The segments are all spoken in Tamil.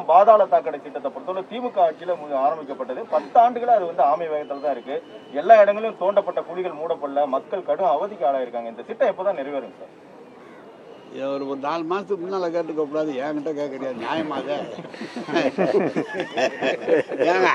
பாதாள சாக்கடை திட்டத்தை பொறுத்தவரை திமுக ஆட்சியில மு- ஆரம்பிக்கப்பட்டது பத்து ஆண்டுகளா அது வந்து ஆமை வேகத்துல தான் இருக்கு எல்லா இடங்களிலும் தோண்டப்பட்ட குழிகள் மூடப்படல மக்கள் கடும் அவதிக்கு ஆளாயிருக்காங்க இந்த திட்டம் எப்போதான் நிறைவேறும் சார் இதை ஒரு ஒரு நாலு மாதத்துக்கு முன்னால் கேட்டுக்க கூடாது என்கிட்ட கேட்கறியா நியாயமாக ஏங்க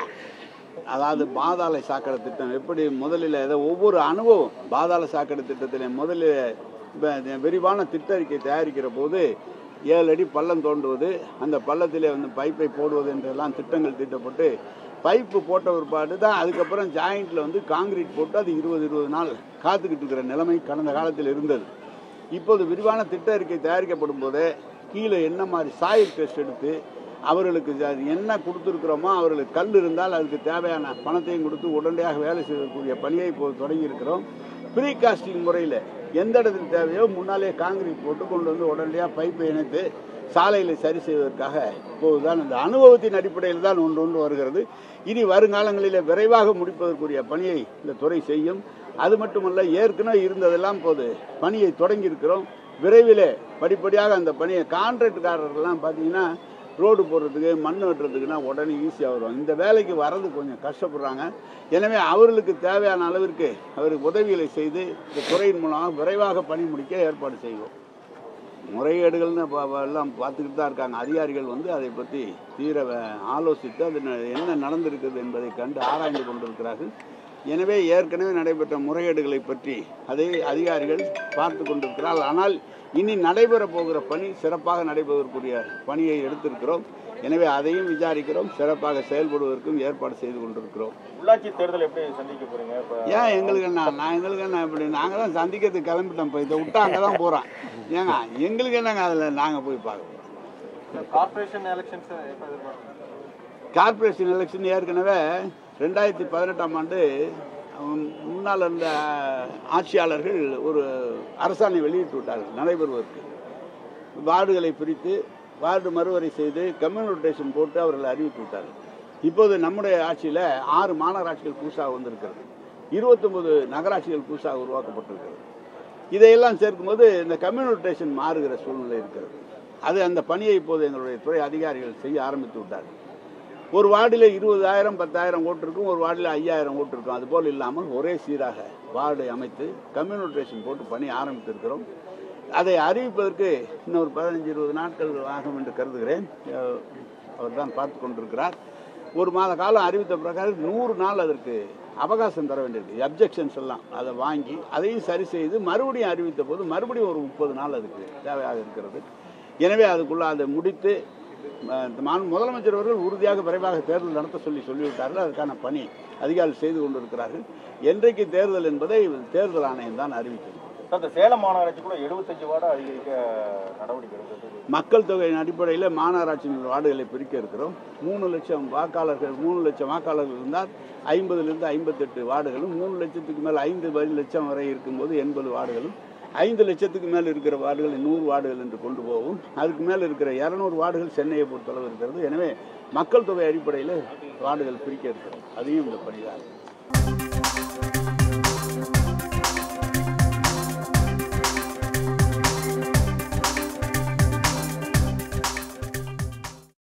அதாவது பாதாள சாக்கடை திட்டம் எப்படி முதலில் ஏதோ ஒவ்வொரு அனுபவம் பாதாள சாக்கடை திட்டத்தில் முதலில் இப்போ விரிவான திட்ட அறிக்கை தயாரிக்கிற போது ஏழு அடி பள்ளம் தோண்டுவது அந்த பள்ளத்திலே வந்து பைப்பை போடுவது என்றெல்லாம் திட்டங்கள் தீட்டப்பட்டு பைப்பு போட்ட பிற்பாடு தான் அதுக்கப்புறம் ஜாயிண்ட்டில் வந்து காங்கிரீட் போட்டு அது இருபது இருபது நாள் காத்துக்கிட்டு இருக்கிற நிலைமை கடந்த காலத்தில் இருந்தது இப்போது விரிவான திட்ட அறிக்கை தயாரிக்கப்படும் போது கீழே என்ன மாதிரி சாயில் டெஸ்ட் எடுத்து அவர்களுக்கு அது என்ன கொடுத்துருக்குறோமோ அவர்களுக்கு கல் இருந்தால் அதுக்கு தேவையான பணத்தையும் கொடுத்து உடனடியாக வேலை செய்யக்கூடிய பணியை இப்போது தொடங்கி இருக்கிறோம் ப்ரீ காஸ்டிங் முறையில் எந்த இடத்துல தேவையோ முன்னாலே காங்கிரீட் போட்டு கொண்டு வந்து உடனடியாக பைப்பை இணைத்து சாலையில் சரி செய்வதற்காக இப்போதுதான் இந்த அனுபவத்தின் அடிப்படையில் தான் ஒன்று ஒன்று வருகிறது இனி வருங்காலங்களில் விரைவாக முடிப்பதற்குரிய பணியை இந்த துறை செய்யும் அது மட்டுமல்ல ஏற்கனவே இருந்ததெல்லாம் போது பணியை தொடங்கி இருக்கிறோம் விரைவிலே படிப்படியாக அந்த பணியை கான்ட்ராக்டுக்காரர்கள்லாம் பார்த்தீங்கன்னா ரோடு போடுறதுக்கு மண் வெட்டுறதுக்குன்னா உடனே ஈஸியாக வரும் இந்த வேலைக்கு வர்றது கொஞ்சம் கஷ்டப்படுறாங்க எனவே அவர்களுக்கு தேவையான அளவிற்கு அவருக்கு உதவிகளை செய்து இந்த துறையின் மூலமாக விரைவாக பணி முடிக்க ஏற்பாடு செய்வோம் முறைகேடுகள்னு பா- பா- எல்லாம் பார்த்துக்கிட்டு தான் இருக்காங்க அதிகாரிகள் வந்து அதை பற்றி தீர வ- ஆலோசித்து அது ந- என்ன நடந்திருக்குது என்பதை கண்டு ஆராய்ந்து கொண்டிருக்கிறார்கள் எனவே ஏற்கனவே நடைபெற்ற முறைகேடுகளை பற்றி அதை அதிகாரிகள் பார்த்து கொண்டிருக்கிறார்கள் ஆனால் இனி நடைபெற போகிற பணி சிறப்பாக நடைபெறுவதற்குரிய பணியை எடுத்திருக்கிறோம் எனவே அதையும் விசாரிக்கிறோம் சிறப்பாக செயல்படுவதற்கும் ஏற்பாடு செய்து கொண்டிருக்கிறோம் உள்ளாட்சி தேர்தல் எப்படி சந்திக்க போறீங்க இப்ப ஏன் எங்களுக்கு என்ன நான் எங்களுக்கு என்ன இப்படி நாங்கள் தான் சந்திக்கிறதுக்கு கிளம்பிட்டோம் இப்போ இதை விட்டா அங்கே தான் போகிறோம் ஏங்க எங்களுக்கு என்னங்க அதில் நாங்கள் போய் பார்க்க கார்பரேஷன் எலெக்ஷன்ஸ் எப்போ எதிர்பார்க்கணும் கார்ப்பரேஷன் எலெக்ஷன் ஏற்கனவே ரெண்டாயிரத்தி பதினெட்டாம் ஆண்டு உம், முன்னால் இருந்த ஆட்சியாளர்கள் ஒரு அரசாணை வெளியிட்டு விட்டார்கள் நடைபெறுவதற்கு வார்டுகளை பிரித்து வார்டு மறுவரை செய்து கம்யூனிட்டேஷன் போட்டு அவர்கள் அறிவித்து விட்டார்கள் இப்போது நம்முடைய ஆட்சியில் ஆறு மாநகராட்சிகள் புதுசாக வந்திருக்கிறது இருபத்தொன்பது நகராட்சிகள் புதுசாக உருவாக்கப்பட்டிருக்கிறது இதையெல்லாம் சேர்க்கும்போது இந்த கம்யூனிட்டேஷன் மாறுகிற சூழ்நிலை இருக்கிறது அது அந்த பணியை இப்போது எங்களுடைய துறை அதிகாரிகள் செய்ய ஆரம்பித்து விட்டார்கள் ஒரு வார்டில் இருபதாயிரம் பத்தாயிரம் ஓட்டு இருக்கும் ஒரு வார்டில் ஐயாயிரம் ஓட்டு இருக்கும் அதுபோல் இல்லாமல் ஒரே சீராக வார்டை அமைத்து கம்யூனிட்டேஷன் போட்டு பணி ஆரம்பித்திருக்கிறோம் அதை அறிவிப்பதற்கு இன்னொரு பதினஞ்சு இருபது நாட்கள் ஆகும் என்று கருதுகிறேன் அஹ் அவர் தான் பார்த்து கொண்டிருக்கிறார் ஒரு மாத காலம் அறிவித்த பிரகாரம் நூறு நாள் அதற்கு அவகாசம் தர வேண்டியிருக்கு அப்ஜெக்ஷன்ஸ் எல்லாம் அதை வாங்கி அதையும் சரி செய்து மறுபடியும் அறிவித்த போது மறுபடியும் ஒரு முப்பது நாள் அதுக்கு தேவையாக இருக்கிறது எனவே அதுக்குள்ள அதை முடித்து அஹ், இந்த மாநில முதலமைச்சர் அவர்கள் உறுதியாக விரைவாக தேர்தல் நடத்த சொல்லி சொல்லிவிட்டார்கள் அதுக்கான பணி அதிகாரிகள் செய்து கொண்டிருக்கிறார்கள் என்றைக்கு தேர்தல் என்பதை தேர்தல் ஆணையம் தான் அறிவிக்கும் சார் இந்த சேலம் மாநகராட்சி கூட எழுபத்தஞ்சு வார்டு அதிகரிக்க நடவடிக்கை எடுக்கிறது மக்கள் தொகையின் அடிப்படையில் மாநகராட்சியின் வார்டுகளை பிரிக்க இருக்கிறோம் மூணு லட்சம் வாக்காளர்கள் மூணு லட்சம் வாக்காளர்கள் இருந்தால் ஐம்பதுலேருந்து ஐம்பத்தெட்டு வார்டுகளும் மூணு லட்சத்துக்கு மேல் ஐந்து வரி- லட்சம் வரை இருக்கும்போது எண்பது வார்டுகளும் ஐந்து லட்சத்துக்கு மேல் இருக்கிற வார்டுகளை நூறு வார்டுகள் என்று கொண்டு போகும் அதுக்கு மேல் இருக்கிற இரநூறு வார்டுகள் சென்னையை பொறுத்தளவு இருக்கிறது எனவே மக்கள் தொகை அடிப்படையில் வார்டுகள் பிரிக்க இருக்கிறது அதையும் இந்த பணிதான்